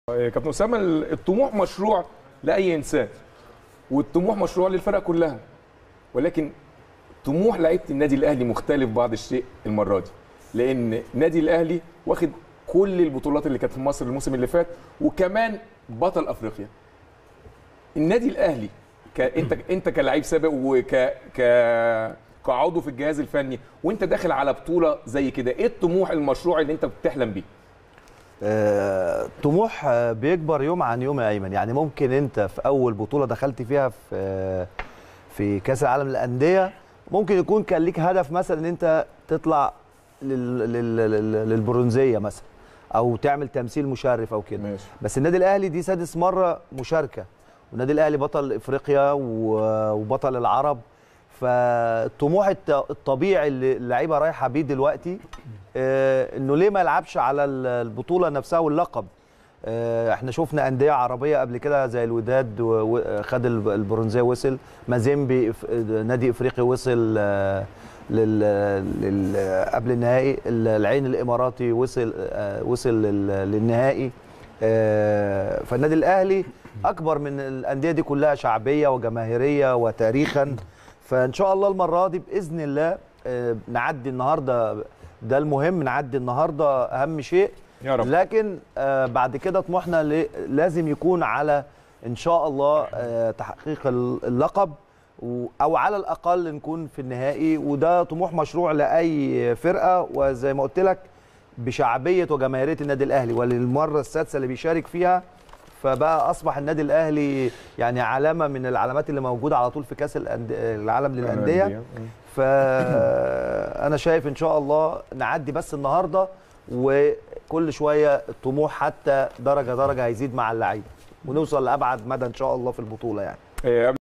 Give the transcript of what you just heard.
كابتن اسامه الطموح مشروع لاي انسان والطموح مشروع للفرق كلها ولكن طموح لعيبه النادي الاهلي مختلف بعض الشيء المره دي لان النادي الاهلي واخد كل البطولات اللي كانت في مصر الموسم اللي فات وكمان بطل افريقيا النادي الاهلي ك... انت انت كلاعب سابق وك ك كعضو في الجهاز الفني وانت داخل على بطوله زي كده ايه الطموح المشروع اللي انت بتحلم بيه آه، طموح آه، بيكبر يوم عن يوم يا ايمن يعني ممكن انت في اول بطوله دخلت فيها في آه، في كاس العالم للانديه ممكن يكون كان ليك هدف مثلا ان انت تطلع لل- لل- لل- للبرونزيه مثلا او تعمل تمثيل مشرف او كده ماشي بس النادي الاهلي دي سادس مره مشاركه والنادي الاهلي بطل افريقيا و- وبطل العرب فالطموح الت- الطبيعي اللي اللعيبه رايحه بيه دلوقتي آه، انه ليه ما يلعبش على ال- البطوله نفسها واللقب آه، احنا شفنا انديه عربيه قبل كده زي الوداد و- و- خد الب- البرونزيه وصل مازيمبي إف- نادي افريقي وصل آه، لل لل قبل النهائي ال- العين الاماراتي وصل آه، وصل لل- للنهائي آه، فالنادي الاهلي اكبر من الانديه دي كلها شعبيه وجماهيريه وتاريخا فان شاء الله المره دي باذن الله آه، نعدي النهارده ده المهم نعدي النهارده اهم شيء يا رب لكن آه، بعد كده طموحنا ل- لازم يكون على ان شاء الله آه، تحقيق ال- اللقب و- او على الاقل نكون في النهائي وده طموح مشروع لاي فرقه وزي ما قلت لك بشعبيه وجماهيريه النادي الاهلي وللمره السادسه اللي بيشارك فيها فبقى اصبح النادي الاهلي يعني علامه من العلامات اللي موجوده على طول في كاس الأند- العالم للانديه فانا شايف ان شاء الله نعدي بس النهارده وكل شويه الطموح حتى درجه درجه هيزيد مع اللعيبه ونوصل لابعد مدى ان شاء الله في البطوله يعني إيه،